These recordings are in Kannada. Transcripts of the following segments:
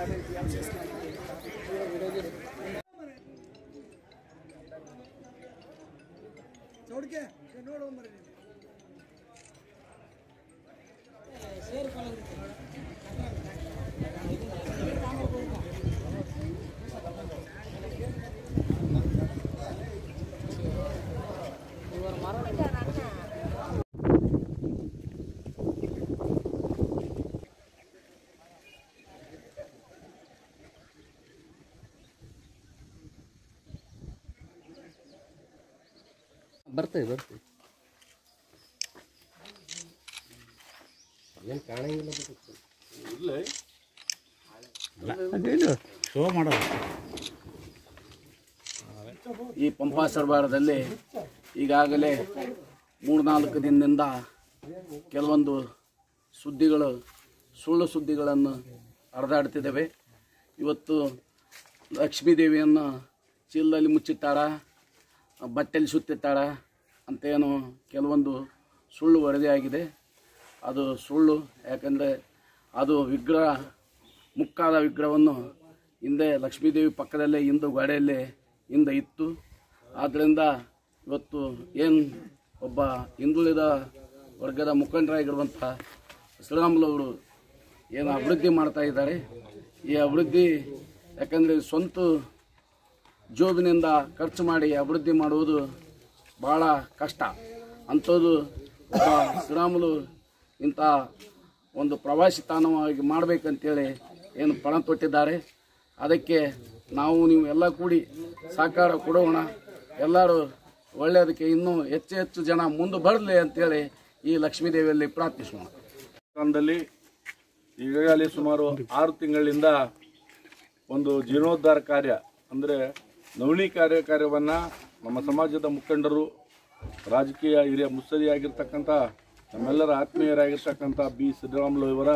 ಚೌಡಿಕೆ ನೋಡು ಮರಿ ಬರ್ತೇವೆ ಬರ್ತೇವೆ ಏನು ಕಾಣಂಗಿಲ್ಲ ಬಿಟ್ಟು ಅದೇನು ಶೋ ಮಾಡೋದು ಈ ಪಂಪಾ ಸರ್ವಾರದಲ್ಲಿ ಈಗಾಗಲೇ ಮೂರ್ನಾಲ್ಕು ದಿನದಿಂದ ಕೆಲವೊಂದು ಸುದ್ದಿಗಳು ಸುಳ್ಳು ಸುದ್ದಿಗಳನ್ನು ಹರಿದಾಡ್ತಿದ್ದಾವೆ ಇವತ್ತು ಲಕ್ಷ್ಮೀದೇವಿಯನ್ನು ಚೀಲದಲ್ಲಿ ಮುಚ್ಚಿಟ್ಟಾರ ಬಟ್ಟೆಲಿ ಸುತ್ತಿಟ್ಟಾರ ಅಂತೇನು ಕೆಲವೊಂದು ಸುಳ್ಳು ವರದಿಯಾಗಿದೆ ಅದು ಸುಳ್ಳು ಯಾಕಂದರೆ ಅದು ವಿಗ್ರಹ ಮುಕ್ಕಾದ ವಿಗ್ರಹವನ್ನು ಹಿಂದೆ ಲಕ್ಷ್ಮೀದೇವಿ ಪಕ್ಕದಲ್ಲೇ ಹಿಂದು ಗೋಡೆಯಲ್ಲೇ ಹಿಂದೆ ಇತ್ತು ಆದ್ದರಿಂದ ಇವತ್ತು ಏನು ಒಬ್ಬ ಹಿಂದುಳಿದ ವರ್ಗದ ಮುಖಂಡರಾಗಿರುವಂಥ ಶ್ರೀರಾಮುಲವರು ಏನು ಅಭಿವೃದ್ಧಿ ಮಾಡ್ತಾ ಇದ್ದಾರೆ ಈ ಅಭಿವೃದ್ಧಿ ಯಾಕಂದರೆ ಸ್ವಂತ ಜೋಬಿನಿಂದ ಖರ್ಚು ಮಾಡಿ ಅಭಿವೃದ್ಧಿ ಮಾಡುವುದು ಭಾಳ ಕಷ್ಟ ಅಂಥದ್ದು ಒಬ್ಬ ಶ್ರೀರಾಮುಲು ಇಂಥ ಒಂದು ಪ್ರವಾಸಿ ತಾಣವಾಗಿ ಮಾಡಬೇಕಂತೇಳಿ ಏನು ಪಣ ತೊಟ್ಟಿದ್ದಾರೆ ಅದಕ್ಕೆ ನಾವು ನೀವು ಎಲ್ಲ ಕೂಡಿ ಸಹಕಾರ ಕೊಡೋಣ ಎಲ್ಲರೂ ಒಳ್ಳೆಯದಕ್ಕೆ ಇನ್ನೂ ಹೆಚ್ಚು ಹೆಚ್ಚು ಜನ ಮುಂದೆ ಬರಲಿ ಅಂತೇಳಿ ಈ ಲಕ್ಷ್ಮೀದೇವಿಯಲ್ಲಿ ಪ್ರಾರ್ಥಿಸೋಣ ಸ್ಥಾನದಲ್ಲಿ ಈಗಾಗಲೇ ಸುಮಾರು ಆರು ತಿಂಗಳಿಂದ ಒಂದು ಜೀರ್ಣೋದ್ಧಾರ ಕಾರ್ಯ ಅಂದರೆ ನವಣಿ ಕಾರ್ಯ ಕಾರ್ಯವನ್ನು ನಮ್ಮ ಸಮಾಜದ ಮುಖಂಡರು ರಾಜಕೀಯ ಹಿರಿಯ ಮುತ್ಸದಿಯಾಗಿರ್ತಕ್ಕಂಥ ನಮ್ಮೆಲ್ಲರ ಆತ್ಮೀಯರಾಗಿರ್ತಕ್ಕಂಥ ಬಿ ಸಿದ್ದರಾಮುಲು ಇವರ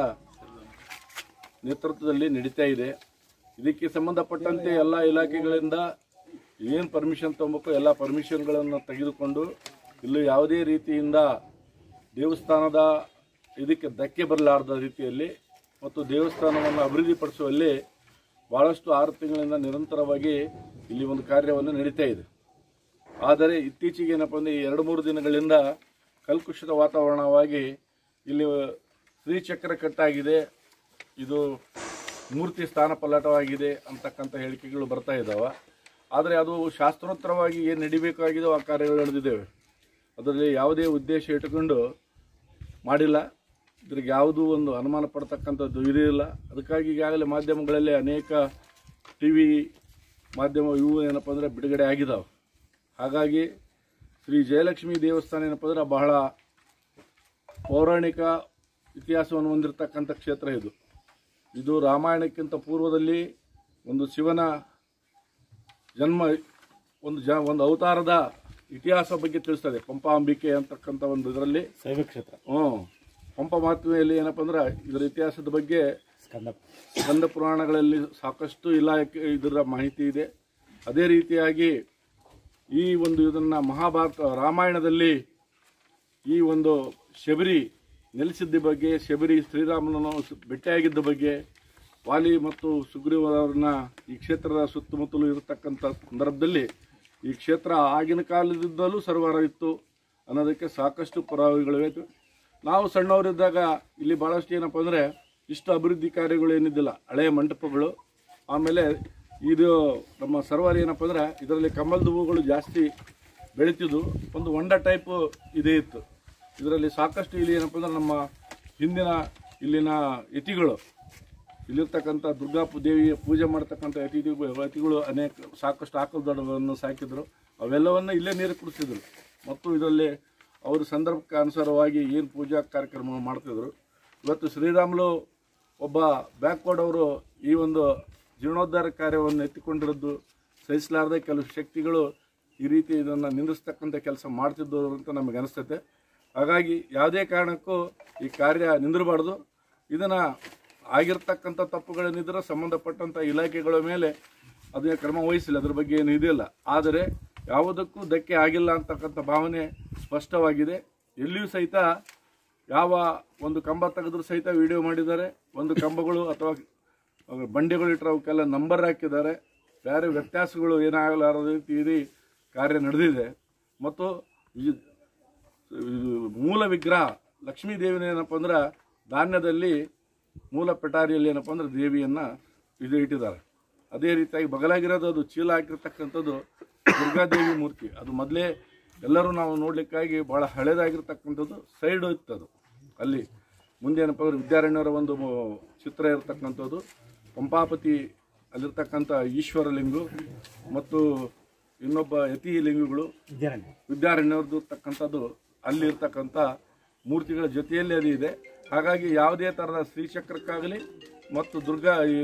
ನೇತೃತ್ವದಲ್ಲಿ ನಡೀತಾ ಇದೆ ಇದಕ್ಕೆ ಸಂಬಂಧಪಟ್ಟಂತೆ ಎಲ್ಲ ಇಲಾಖೆಗಳಿಂದ ಏನು ಪರ್ಮಿಷನ್ ತಗೋಬೇಕು ಎಲ್ಲ ಪರ್ಮಿಷನ್ಗಳನ್ನು ತೆಗೆದುಕೊಂಡು ಇಲ್ಲಿ ಯಾವುದೇ ರೀತಿಯಿಂದ ದೇವಸ್ಥಾನದ ಇದಕ್ಕೆ ಧಕ್ಕೆ ಬರಲಾರದ ರೀತಿಯಲ್ಲಿ ಮತ್ತು ದೇವಸ್ಥಾನವನ್ನು ಅಭಿವೃದ್ಧಿಪಡಿಸುವಲ್ಲಿ ಭಾಳಷ್ಟು ಆರು ತಿಂಗಳಿಂದ ನಿರಂತರವಾಗಿ ಇಲ್ಲಿ ಒಂದು ಕಾರ್ಯವನ್ನು ನಡೀತಾ ಇದೆ ಆದರೆ ಇತ್ತೀಚೆಗೆ ಏನಪ್ಪ ಅಂದರೆ ಈ ಎರಡು ಮೂರು ದಿನಗಳಿಂದ ಕಲ್ಕುಷಿತ ವಾತಾವರಣವಾಗಿ ಇಲ್ಲಿ ಶ್ರೀಚಕ್ರ ಕಟ್ಟಾಗಿದೆ ಇದು ಮೂರ್ತಿ ಸ್ಥಾನ ಪಲ್ಲಟವಾಗಿದೆ ಅಂತಕ್ಕಂಥ ಹೇಳಿಕೆಗಳು ಬರ್ತಾ ಇದ್ದಾವೆ ಆದರೆ ಅದು ಶಾಸ್ತ್ರೋತ್ತರವಾಗಿ ಏನು ನಡಿಬೇಕಾಗಿದೋ ಆ ಕಾರ್ಯಗಳು ನಡೆದಿದ್ದೇವೆ ಅದರಲ್ಲಿ ಯಾವುದೇ ಉದ್ದೇಶ ಇಟ್ಟುಕೊಂಡು ಮಾಡಿಲ್ಲ ಇದ್ರಿಗೆ ಯಾವುದೂ ಒಂದು ಅನುಮಾನ ಪಡ್ತಕ್ಕಂಥದ್ದು ಇರಲಿಲ್ಲ ಅದಕ್ಕಾಗಿ ಈಗಾಗಲೇ ಮಾಧ್ಯಮಗಳಲ್ಲಿ ಅನೇಕ ಟಿ ವಿ ಮಾಧ್ಯಮ ಇವು ಏನಪ್ಪ ಅಂದರೆ ಬಿಡುಗಡೆ ಆಗಿದ್ದಾವೆ ಹಾಗಾಗಿ ಶ್ರೀ ಜಯಲಕ್ಷ್ಮಿ ದೇವಸ್ಥಾನ ಏನಪ್ಪ ಅಂದ್ರೆ ಬಹಳ ಪೌರಾಣಿಕ ಇತಿಹಾಸವನ್ನು ಹೊಂದಿರತಕ್ಕಂಥ ಕ್ಷೇತ್ರ ಇದು ಇದು ರಾಮಾಯಣಕ್ಕಿಂತ ಪೂರ್ವದಲ್ಲಿ ಒಂದು ಶಿವನ ಜನ್ಮ ಒಂದು ಜ ಒಂದು ಅವತಾರದ ಇತಿಹಾಸ ಬಗ್ಗೆ ತಿಳಿಸ್ತದೆ ಪಂಪಾಂಬಿಕೆ ಅಂತಕ್ಕಂಥ ಒಂದು ಇದರಲ್ಲಿ ಶೈವ ಕ್ಷೇತ್ರ ಹ್ಞೂ ಪಂಪ ಮಹಾತ್ಮೆಯಲ್ಲಿ ಏನಪ್ಪ ಅಂದ್ರೆ ಇದರ ಇತಿಹಾಸದ ಬಗ್ಗೆ ಸ್ಕಂದ ಸ್ಕಂದ ಪುರಾಣಗಳಲ್ಲಿ ಸಾಕಷ್ಟು ಇಲಾಖೆ ಇದರ ಮಾಹಿತಿ ಇದೆ ಅದೇ ರೀತಿಯಾಗಿ ಈ ಒಂದು ಇದನ್ನು ಮಹಾಭಾರತ ರಾಮಾಯಣದಲ್ಲಿ ಈ ಒಂದು ಶಬರಿ ನೆಲೆಸಿದ್ದ ಬಗ್ಗೆ ಶಬರಿ ಶ್ರೀರಾಮನನ್ನು ಸು- ಭೇಟಿಯಾಗಿದ್ದ ಬಗ್ಗೆ ವಾಲಿ ಮತ್ತು ಸುಗ್ರೀವರನ್ನ ಈ ಕ್ಷೇತ್ರದ ಸುತ್ತಮುತ್ತಲು ಇರತಕ್ಕಂಥ ಸಂದರ್ಭದಲ್ಲಿ ಈ ಕ್ಷೇತ್ರ ಆಗಿನ ಕಾಲದಿಂದಲೂ ಸರ್ವಾರ ಇತ್ತು ಅನ್ನೋದಕ್ಕೆ ಸಾಕಷ್ಟು ಪುರಾವೆಗಳಿವೆ ನಾವು ಸಣ್ಣವರಿದ್ದಾಗ ಇಲ್ಲಿ ಭಾಳಷ್ಟು ಏನಪ್ಪ ಅಂದರೆ ಇಷ್ಟು ಅಭಿವೃದ್ಧಿ ಕಾರ್ಯಗಳು ಏನಿದ್ದಿಲ್ಲ ಹಳೆಯ ಮಂಟಪಗಳು ಆಮೇಲೆ ಇದು ನಮ್ಮ ಸರ್ವಾರ ಏನಪ್ಪ ಅಂದ್ರೆ ಇದರಲ್ಲಿ ಕಮಲದ ಹೂವುಗಳು ಜಾಸ್ತಿ ಬೆಳೀತಿದ್ವು ಒಂದು ಹೊಂಡ ಟೈಪ್ ಇದೇ ಇತ್ತು ಇದರಲ್ಲಿ ಸಾಕಷ್ಟು ಇಲ್ಲಿ ಏನಪ್ಪ ಅಂದ್ರೆ ನಮ್ಮ ಹಿಂದಿನ ಇಲ್ಲಿನ ಯತಿಗಳು ಇಲ್ಲಿರ್ತಕ್ಕಂಥ ದುರ್ಗಾ ಪೂ- ದೇವಿಯ ಪೂಜೆ ಮಾಡ್ತಕ್ಕಂಥ ಯತಿಗಳು ಯತಿಗಳು ಅನೇಕ ಸಾಕಷ್ಟು ಆಕಳು ದೊಡ್ಡವನ್ನು ಸಾಕಿದ್ರು ಅವೆಲ್ಲವನ್ನು ಇಲ್ಲೇ ನೀರು ಕುಡಿಸಿದ್ರು ಮತ್ತು ಇದರಲ್ಲಿ ಅವ್ರ ಸಂದರ್ಭಕ್ಕೆ ಅನುಸಾರವಾಗಿ ಏನು ಪೂಜಾ ಕಾರ್ಯಕ್ರಮ ಮಾಡ್ತಿದ್ರು ಇವತ್ತು ಶ್ರೀರಾಮುಲು ಒಬ್ಬ ಬ್ಯಾಕ್ವರ್ಡ್ ಅವರು ಈ ಒಂದು ಜೀರ್ಣೋದ್ಧಾರ ಕಾರ್ಯವನ್ನು ಎತ್ತಿಕೊಂಡಿರೋದು ಸಹಿಸಲಾರದೆ ಕೆಲವು ಶಕ್ತಿಗಳು ಈ ರೀತಿ ಇದನ್ನು ನಿಂದಿಸ್ತಕ್ಕಂಥ ಕೆಲಸ ಮಾಡ್ತಿದ್ದರು ಅಂತ ನಮಗೆ ಅನಿಸ್ತೈತೆ ಹಾಗಾಗಿ ಯಾವುದೇ ಕಾರಣಕ್ಕೂ ಈ ಕಾರ್ಯ ನಿಂದಿರಬಾರ್ದು ಇದನ್ನು ಆಗಿರ್ತಕ್ಕಂಥ ತಪ್ಪುಗಳೇನಿದ್ರೆ ಸಂಬಂಧಪಟ್ಟಂಥ ಇಲಾಖೆಗಳ ಮೇಲೆ ಅದನ್ನ ಕ್ರಮ ವಹಿಸಿಲ್ಲ ಅದ್ರ ಬಗ್ಗೆ ಏನು ಇದೆಯಲ್ಲ ಆದರೆ ಯಾವುದಕ್ಕೂ ಧಕ್ಕೆ ಆಗಿಲ್ಲ ಅಂತಕ್ಕಂಥ ಭಾವನೆ ಸ್ಪಷ್ಟವಾಗಿದೆ ಎಲ್ಲಿಯೂ ಸಹಿತ ಯಾವ ಒಂದು ಕಂಬ ತೆಗೆದ್ರು ಸಹಿತ ವಿಡಿಯೋ ಮಾಡಿದ್ದಾರೆ ಒಂದು ಕಂಬಗಳು ಅಥವಾ ಅವಾಗ ಬಂಡಿಗಳು ಇಟ್ಟರೆ ಅವಕ್ಕೆಲ್ಲ ನಂಬರ್ ಹಾಕಿದ್ದಾರೆ ಬೇರೆ ವ್ಯತ್ಯಾಸಗಳು ಏನಾಗಲಾರದ ರೀತಿ ಇಡೀ ಕಾರ್ಯ ನಡೆದಿದೆ ಮತ್ತು ಈ- ಇದು ಮೂಲ ವಿಗ್ರಹ ಲಕ್ಷ್ಮೀ ದೇವಿನ ಏನಪ್ಪ ಅಂದ್ರೆ ಧಾನ್ಯದಲ್ಲಿ ಮೂಲ ಪೆಟಾರಿಯಲ್ಲಿ ಏನಪ್ಪ ಅಂದ್ರೆ ದೇವಿಯನ್ನು ಇದು ಇಟ್ಟಿದ್ದಾರೆ ಅದೇ ರೀತಿಯಾಗಿ ಬಗಲಾಗಿರೋದು ಅದು ಚೀಲ ಹಾಕಿರ್ತಕ್ಕಂಥದ್ದು ದುರ್ಗಾದೇವಿ ಮೂರ್ತಿ ಅದು ಮೊದಲೇ ಎಲ್ಲರೂ ನಾವು ನೋಡ್ಲಿಕ್ಕಾಗಿ ಭಾಳ ಹಳೇದಾಗಿರ್ತಕ್ಕಂಥದ್ದು ಸೈಡ್ ಇತ್ತದು ಅಲ್ಲಿ ಮುಂದೆ ಏನಪ್ಪ ಅಂದ್ರೆ ವಿದ್ಯಾರಣ್ಯರ ಒಂದು ಮು- ಚಿತ್ರ ಇರತಕ್ಕಂಥದ್ದು ಪಂಪಾಪತಿ ಅಲ್ಲಿರ್ತಕ್ಕಂಥ ಈಶ್ವರ ಲಿಂಗು ಮತ್ತು ಇನ್ನೊಬ್ಬ ಯತಿ ಲಿಂಗಗಳು ವಿದ್ಯಾರಣ್ಯವ್ರದ್ದು ಇರ್ತಕ್ಕಂಥದ್ದು ಅಲ್ಲಿ ಇರ್ತಕ್ಕಂಥ ಮೂರ್ತಿಗಳ ಜೊತೆಯಲ್ಲಿ ಅದು ಇದೆ ಹಾಗಾಗಿ ಯಾವುದೇ ಥರದ ಶ್ರೀಚಕ್ರಕ್ಕಾಗಲಿ ಮತ್ತು ದುರ್ಗಾ ಈ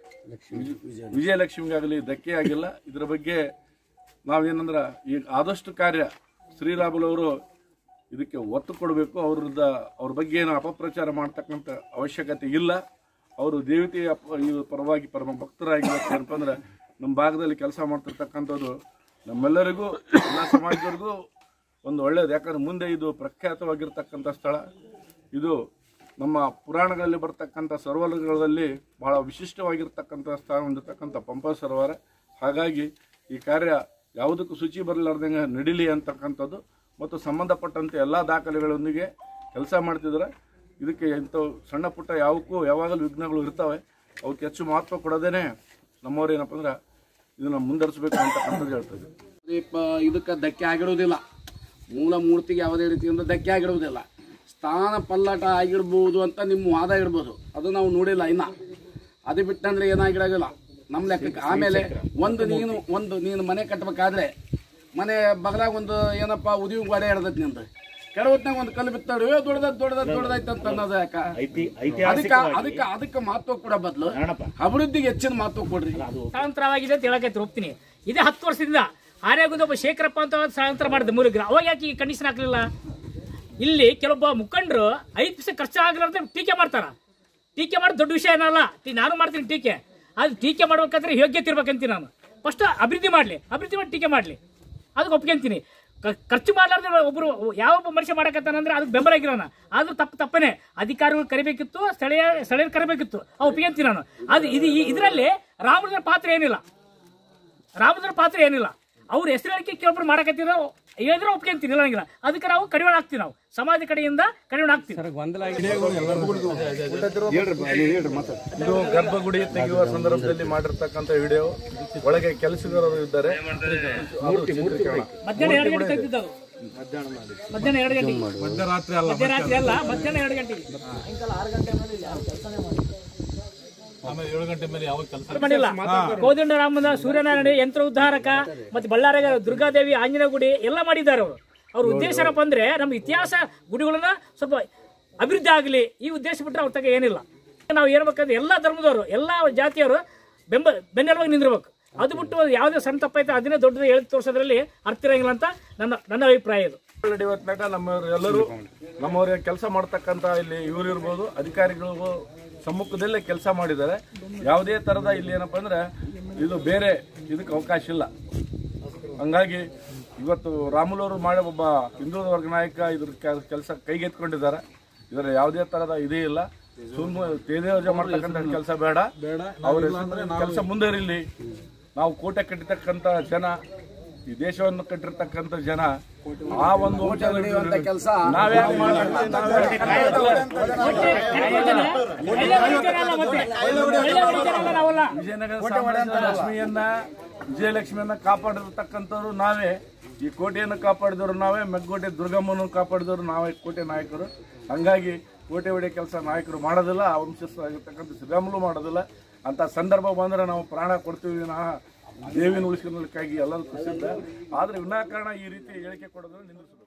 ವಿಜಯಲಕ್ಷ್ಮಿಗಾಗಲಿ ಧಕ್ಕೆ ಆಗಿಲ್ಲ ಇದರ ಬಗ್ಗೆ ನಾವೇನಂದ್ರೆ ಈಗ ಆದಷ್ಟು ಕಾರ್ಯ ಶ್ರೀರಾಮುಲವರು ಇದಕ್ಕೆ ಒತ್ತು ಕೊಡಬೇಕು ಅವ್ರದ್ದು ಅವ್ರ ಬಗ್ಗೆ ಏನು ಅಪಪ್ರಚಾರ ಮಾಡ್ತಕ್ಕಂಥ ಅವಶ್ಯಕತೆ ಇಲ್ಲ ಅವರು ದೇವತೆಯ ಪ- ಈ ಪರವಾಗಿ ಪರಮ ಭಕ್ತರಾಗಿರ್ಬೇಕು ಏನಪ್ಪ ಅಂದ್ರೆ ನಮ್ಮ ಭಾಗದಲ್ಲಿ ಕೆಲಸ ಮಾಡ್ತಿರ್ತಕ್ಕಂಥದ್ದು ನಮ್ಮೆಲ್ಲರಿಗೂ ಎಲ್ಲ ಸಮಾಜದವ್ರಿಗೂ ಒಂದು ಒಳ್ಳೆಯದು ಯಾಕಂದ್ರೆ ಮುಂದೆ ಇದು ಪ್ರಖ್ಯಾತವಾಗಿರ್ತಕ್ಕಂಥ ಸ್ಥಳ ಇದು ನಮ್ಮ ಪುರಾಣಗಳಲ್ಲಿ ಬರ್ತಕ್ಕಂಥ ಸರೋವರಗಳಲ್ಲಿ ಬಹಳ ವಿಶಿಷ್ಟವಾಗಿರ್ತಕ್ಕಂಥ ಸ್ಥಾನ ಹೊಂದಿರತಕ್ಕಂಥ ಪಂಪ ಸರೋವರ ಹಾಗಾಗಿ ಈ ಕಾರ್ಯ ಯಾವುದಕ್ಕೂ ಶುಚಿ ಬರಲಾರ್ದಂಗೆ ನಡೀಲಿ ಅಂತಕ್ಕಂಥದ್ದು ಮತ್ತು ಸಂಬಂಧಪಟ್ಟಂತೆ ಎಲ್ಲ ದಾಖಲೆಗಳೊಂದಿಗೆ ಕೆಲಸ ಮಾಡ್ತಿದ್ದಾರೆ ಇದಕ್ಕೆ ಇಂಥ ಸಣ್ಣ ಪುಟ್ಟ ಯಾವಕ್ಕೂ ಯಾವಾಗಲೂ ವಿಘ್ನಗಳು ಇರ್ತವೆ ಅವಕ್ಕೆ ಹೆಚ್ಚು ಮಹತ್ವ ಕೊಡೋದೇನೆ ನಮ್ಮವ್ರು ಏನಪ್ಪ ಅಂದ್ರೆ ಇದನ್ನು ಮುಂದರಿಸಬೇಕು ಅಂತಕ್ಕಂಥದ್ದು ಹೇಳ್ತದೆ ದೀಪ ಇದಕ್ಕೆ ಧಕ್ಕೆ ಆಗಿರೋದಿಲ್ಲ ಮೂಲ ಮೂರ್ತಿಗೆ ಯಾವುದೇ ರೀತಿಯಿಂದ ಧಕ್ಕೆ ಆಗಿರುವುದಿಲ್ಲ ಸ್ಥಾನ ಪಲ್ಲಟ ಆಗಿರ್ಬೋದು ಅಂತ ನಿಮ್ಮ ವಾದ ಇರ್ಬೋದು ಅದು ನಾವು ನೋಡಿಲ್ಲ ಇನ್ನ ಅದು ಬಿಟ್ಟಂದ್ರೆ ಏನಾಗಿರೋದಿಲ್ಲ ನಮ್ಮ ಲೆಕ್ಕಕ್ಕೆ ಆಮೇಲೆ ಒಂದು ನೀನು ಒಂದು ನೀನು ಮನೆ ಕಟ್ಟಬೇಕಾದ್ರೆ ಮನೆ ಬಗಲಾಗ ಒಂದು ಏನಪ್ಪ ಉದಿವಿ ಗೋಡೆ ಹಿಡ್ದೈತಿ ನಿಂದು ಕೆಡವತ್ನಾಗ ಒಂದು ಕಲ್ಲು ಬಿತ್ತಾడు ಏ ದೊಡ್ಡದ ದೊಡ್ಡದ ದೊಡ್ಡದೈತೆ ಅಂತ ಅನ್ನೋದು ಯಾಕ ಅದಕ್ಕೆ ಅದಕ್ಕೆ ಅದಕ್ಕೆ ಮಹತ್ವ ಕೊಡೋ ಬದಲು ಅಭಿವೃದ್ಧಿಗೆ ಹೆಚ್ಚಿನ ಮಹತ್ವ ಕೊಡ್ರಿ ಸ್ಥಳಾಂತರವಾಗಿದೆ ಅಂತ ಹೇಳಕ್ಕೆ ಒಪ್ತೀನಿ ಇದೇ ಹತ್ತು ವರ್ಷದಿಂದ ಆರ್ಯಾಗುಂದ ಒಬ್ಬ ಶೇಖರಪ್ಪ ಅಂತ ಸ್ಥಳಾಂತರ ಮಾಡಿದ ಮೂರು ಗ್ರಾಮ ಅವಾಗ ಯಾಕೆ ಈ ಕಂಡೀಷನ್ ಹಾಕ್ಲಿಲ್ಲ ಇಲ್ಲಿ ಕೆಲವೊಬ್ಬ ಮುಖಂಡರು ಐದು ಪೈಸೆ ಖರ್ಚು ಆಗಲಾರ್ದೆ ಟೀಕೆ ಮಾಡ್ತಾರ ಟೀಕೆ ಮಾಡಿ ದೊಡ್ಡ ವಿಷಯ ಏನಲ್ಲ ಟೀ- ನಾನು ಮಾಡ್ತೀನಿ ಟೀಕೆ ಅದು ಟೀಕೆ ಮಾಡ್ಬೇಕಾದ್ರೆ ಯೋಗ್ಯತೆ ಇರ್ಬೇಕಂತೀನಿ ನಾನು ಫಸ್ಟ್ ಅಭಿವೃದ್ಧಿ ಮಾಡಲಿ ಅಭಿವೃದ್ಧಿ ಮಾಡಿ ಟೀಕೆ ಮಾಡಲಿ ಅದಕ್ಕೆ ಒಪ್ಕೊಂತೀನಿ ಕ- ಖರ್ಚು ಮಾಡಲಾರ್ದೆ ಒಬ್ಬರು ಯಾವೊಬ್ಬ ಮನುಷ್ಯ ಮಾಡಕತ್ತಾನಂದ್ರೆ ಅದಕ್ಕೆ ಬೆಂಬಲ ಆಗಿರೋಣ ಆದ್ರೂ ತಪ್ಪು ತಪ್ಪನೇ ಅಧಿಕಾರಿಗಳು ಕರಿಬೇಕಿತ್ತು ಸ್ಥಳೀಯ ಸ್ಥಳೀಯರು ಕರಿಬೇಕಿತ್ತು ಅವು ಒಪ್ಕೊಂತೀನಿ ನಾನು ಅದು ಇದು ಇದರಲ್ಲಿ ರಾಮನ ಪಾತ್ರ ಏನಿಲ್ಲ ರಾಮದ್ರ ಪಾತ್ರ ಏನಿಲ್ಲ ಅವ್ರ ಹೆಸರು ಹೇಳಿಕೆ ಕೆಲವೊಬ್ರು ಮಾಡಕತ್ತಿರೋ ಹೇಳಿದ್ರೆ ಒಪ್ಕೊಂತೀನಿ ಇಲ್ಲ ಅನ್ನಂಗಿಲ್ಲ ಅದಕ್ಕೆ ನಾವು ಕಡಿವಾಣ ಹಾಕ್ತೀವಿ ನಾವು ಸಮಾಜ ಕಡೆಯಿಂದ ಕಡಿವಾಣ ಹಾಕ್ತೀವಿ ಇದು ಗರ್ಭಗುಡಿ ತೆಗೆಯುವ ಸಂದರ್ಭದಲ್ಲಿ ಮಾಡಿರ್ತಕ್ಕಂಥ ವಿಡಿಯೋ ಒಳಗೆ ಕೆಲಸಗಾರರು ಇದ್ದಾರೆ ಅದು ಚಿತ್ರೀಕರಣ. ಮಧ್ಯಾಹ್ನ ಎರಡು ಗಂಟೆ ತೆಗ್ದಿದ್ದು ಅದು. ಮಧ್ಯಾಹ್ನ ಎರಡು ಗಂಟೆಗೆ ಮಧ್ಯರಾತ್ರಿ ಅಲ್ಲ ಮಧ್ಯರಾತ್ರಿ ಅಲ್ಲ ಮಧ್ಯಾಹ್ನ ಎರಡು ಗಂಟೆಗೆ ಮಾಡಿಲ್ಲ ಕೋದಂಡರಾಮನ ಸೂರ್ಯನಾರಾಯಣ ಯಂತ್ರ ಉದ್ಧಾರಕ ಮತ್ತೆ ಬಳ್ಳಾರಿಯ ದುರ್ಗಾದೇವಿ ಆಂಜನೇಯ ಗುಡಿ ಎಲ್ಲ ಮಾಡಿದ್ದಾರೆ ಅವರು ಅವ್ರ ಉದ್ದೇಶ ಏನಪ್ಪ ಅಂದ್ರೆ ನಮ್ಮ ಇತಿಹಾಸ ಗುಡಿಗಳನ್ನ ಸ್ವಲ್ಪ ಅಭಿವೃದ್ಧಿ ಆಗಲಿ ಈ ಉದ್ದೇಶ ಬಿಟ್ಟರೆ ಅವ್ರ ತಗ ಏನಿಲ್ಲ ನಾವು ಏನ್ಬೇಕಂದ್ರೆ ಎಲ್ಲ ಧರ್ಮದವರು ಎಲ್ಲ ಜಾತಿಯವರು ಬೆಂಬ ಬೆನ್ನೆಲುವಾಗಿ ನಿಂದಿರ್ಬೇಕು ಅದು ಬಿಟ್ಟು ಯಾವುದೇ ಸಣ್ಣ ತಪ್ಪೈತೆ ಅದನ್ನೇ ದೊಡ್ಡದು ಹೇಳಿ ತೋರಿಸೋದ್ರಲ್ಲಿ ಅರ್ಥ ಇರಂಗಿಲ್ಲ ಅಂತ ನನ್ನ ನನ್ನ ಅಭಿಪ್ರಾಯ ಇದು ನಡೆಯುವತ್ನಾಗ ನಮ್ಮವ್ರು ಎಲ್ಲರೂ ನಮ್ಮವ್ರಿಗೆ ಕೆಲಸ ಮಾಡ್ತಕ್ಕಂಥ ಇಲ್ಲಿ ಇವ್ರು ಇರ್ಬೋದು ಅಧಿಕಾರಿಗಳು ಸಮ್ಮುಖದಲ್ಲೇ ಕೆಲಸ ಮಾಡಿದ್ದಾರೆ ಯಾವುದೇ ಥರದ ಇಲ್ಲಿ ಏನಪ್ಪ ಅಂದ್ರೆ ಇದು ಬೇರೆ ಇದಕ್ಕೆ ಅವಕಾಶ ಇಲ್ಲ ಹಂಗಾಗಿ ಇವತ್ತು ರಾಮುಲವರು ಮಾಡಿ ಒಬ್ಬ ಹಿಂದುಳಿದ ವರ್ಗ ನಾಯಕ ಇದ್ರ ಕೆಲಸ ಕೈಗೆತ್ಕೊಂಡಿದ್ದಾರೆ ಇದರ ಯಾವುದೇ ಥರದ ಇದೇ ಇಲ್ಲ ಸುಮ್ಮನೆ ತೇದೇವಜ ಮಾಡ್ತಕ್ಕಂಥ ಕೆಲಸ ಬೇಡ ಅವ್ರ ಕೆಲಸ ಮುಂದುವರಿಲಿ ನಾವು ಕೋಟೆ ಕಟ್ಟಿರ್ತಕ್ಕಂಥ ಜನ ಈ ದೇಶವನ್ನು ಕಟ್ಟಿರ್ತಕ್ಕಂಥ ಜನ ಆ ಒಂದು ಕೆಲಸ ನಾವ್ಯಾಕೆ ಮಾಡ್ಬೇಕು? ಒಳ್ಳೆ ಹೊಡಿತಾರಲ್ಲ ಮತ್ತೆ. ಒಳ್ಳೆ ಹೊಡಿತಾರಲ್ಲ ನಾವೆಲ್ಲ ವಿಜಯನಗರ ಸಾಮ್ರಾಜ್ಯದ ಲಕ್ಷ್ಮಿಯನ್ನ ವಿಜಯಲಕ್ಷ್ಮಿಯನ್ನ ಕಾಪಾಡಿರ್ತಕ್ಕಂಥವ್ರು ನಾವೇ ಈ ಕೋಟೆಯನ್ನು ಕಾಪಾಡಿದವರು ನಾವೇ ಮೆಗ್ಗೋಟೆ ದುರ್ಗಮ್ಮನ ಕಾಪಾಡಿದವರು ನಾವೇ ಕೋಟೆ ನಾಯಕರು ಹಂಗಾಗಿ ಕೋಟೆ ಹೊಡೆಯ ಕೆಲಸ ನಾಯಕರು ಮಾಡೋದಿಲ್ಲ ಆ ವಂಶಸ್ಥರಾಗಿರ್ತಕ್ಕಂಥ ಶ್ರೀರಾಮುಲು ಮಾಡೋದಿಲ್ಲ ಅಂತ ಸಂದರ್ಭ ಬಂದ್ರೆ ನಾವು ಪ್ರಾಣ ಕೊಡ್ತೀವಿ ವಿನಃ ದೇವಿನ ಉಳಿಸ್ಕೊಳ್ಳೋದಕ್ಕಾಗಿ ಎಲ್ಲರೂ ಪ್ರಸಿದ್ಧ ಆದ್ರೆ ವಿನಾಕಾರಣ ಈ ರೀತಿ ಹೇಳಿಕೆ ಕೊಡೋದನ್ನು ನಿಲ್ಲಿಸಬೇಕು